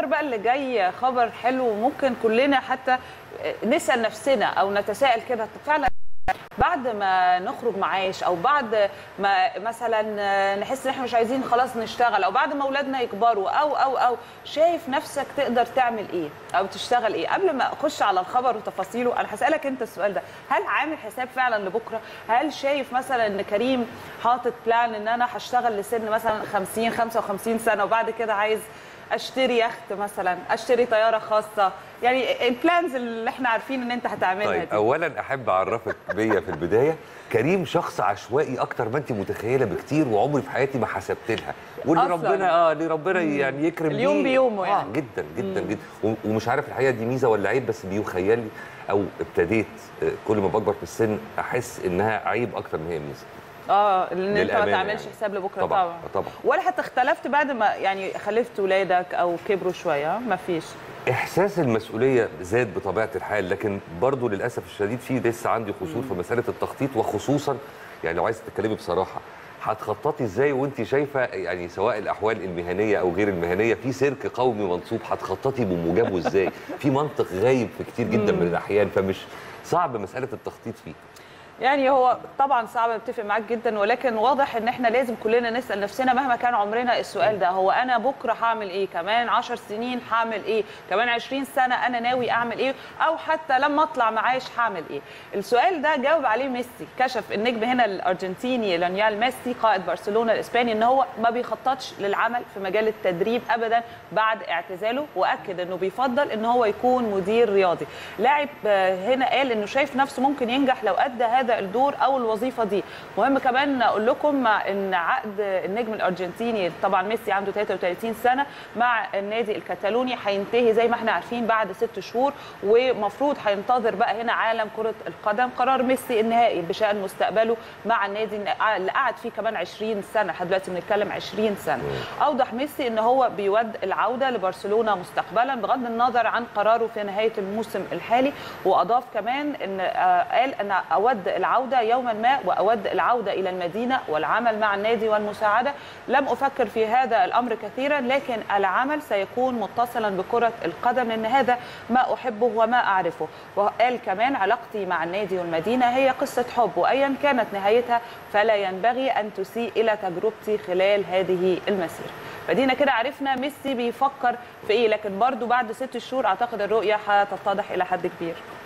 بقى اللي جاي خبر حلو وممكن كلنا حتى نسال نفسنا او نتساءل كده طب فعلا بعد ما نخرج معاش او بعد ما مثلا نحس ان احنا مش عايزين خلاص نشتغل او بعد ما اولادنا يكبروا او او او شايف نفسك تقدر تعمل ايه او تشتغل ايه قبل ما اخش على الخبر وتفاصيله انا هسالك انت السؤال ده هل عامل حساب فعلا لبكره هل شايف مثلا ان كريم حاطط بلان ان انا هشتغل لسن مثلا 50 55 سنه وبعد كده عايز اشتري يخت مثلا اشتري طياره خاصه يعني البلانز اللي احنا عارفين ان انت هتعملها طيب دي اولا احب اعرفك بيا في البدايه كريم شخص عشوائي اكتر ما انت متخيله بكتير وعمري في حياتي ما حسبت لها واللي أصلاً. ربنا اه اللي ربنا يعني يكرم اليوم بيه. بيومه آه يعني. جدا جدا جدا و- ومش عارف الحقيقه دي ميزه ولا عيب بس بيخيل لي او ابتديت آه، كل ما بكبر في السن احس انها عيب اكتر ما هي ميزه اه ان انت ما للأمانة تعملش يعني. حساب لبكره طبعاً، طبعا طبعاً. ولا حتى اختلفت بعد ما يعني خلفت ولادك او كبروا شويه ما فيش احساس المسؤوليه زاد بطبيعه الحال لكن برضو للاسف الشديد في لسه عندي قصور في مساله التخطيط وخصوصا يعني لو عايز تتكلمي بصراحه هتخططي ازاي وانت شايفه يعني سواء الاحوال المهنيه او غير المهنيه في سيرك قومي منصوب هتخططي بموجبه ازاي في منطق غايب في كتير جدا من الاحيان فمش صعب مساله التخطيط فيه يعني هو طبعا صعب اتفق معاك جدا ولكن واضح ان احنا لازم كلنا نسال نفسنا مهما كان عمرنا السؤال ده هو انا بكره هعمل ايه كمان 10 سنين هعمل ايه كمان 20 سنه انا ناوي اعمل ايه او حتى لما اطلع معاش هعمل ايه السؤال ده جاوب عليه ميسي كشف النجم هنا الارجنتيني لونيال ميسي قائد برشلونه الاسباني ان هو ما بيخططش للعمل في مجال التدريب ابدا بعد اعتزاله واكد انه بيفضل ان هو يكون مدير رياضي لاعب آه، هنا قال انه شايف نفسه ممكن ينجح لو ادى هذا الدور او الوظيفه دي مهم كمان اقول لكم مع ان عقد النجم الارجنتيني طبعا ميسي عنده 33 سنه مع النادي الكتالوني هينتهي زي ما احنا عارفين بعد ست شهور ومفروض هينتظر بقى هنا عالم كره القدم قرار ميسي النهائي بشان مستقبله مع النادي اللي قعد فيه كمان 20 سنه لحد دلوقتي بنتكلم 20 سنه اوضح ميسي ان هو بيود العوده لبرشلونه مستقبلا بغض النظر عن قراره في نهايه الموسم الحالي واضاف كمان ان آه، قال ان اود العوده يوما ما واود العوده الى المدينه والعمل مع النادي والمساعده لم افكر في هذا الامر كثيرا لكن العمل سيكون متصلا بكره القدم لان هذا ما احبه وما اعرفه وقال كمان علاقتي مع النادي والمدينه هي قصه حب وايا كانت نهايتها فلا ينبغي ان تسيء الى تجربتي خلال هذه المسيره فدينا كده عرفنا ميسي بيفكر في ايه لكن برضو بعد ست شهور اعتقد الرؤيه هتتضح الى حد كبير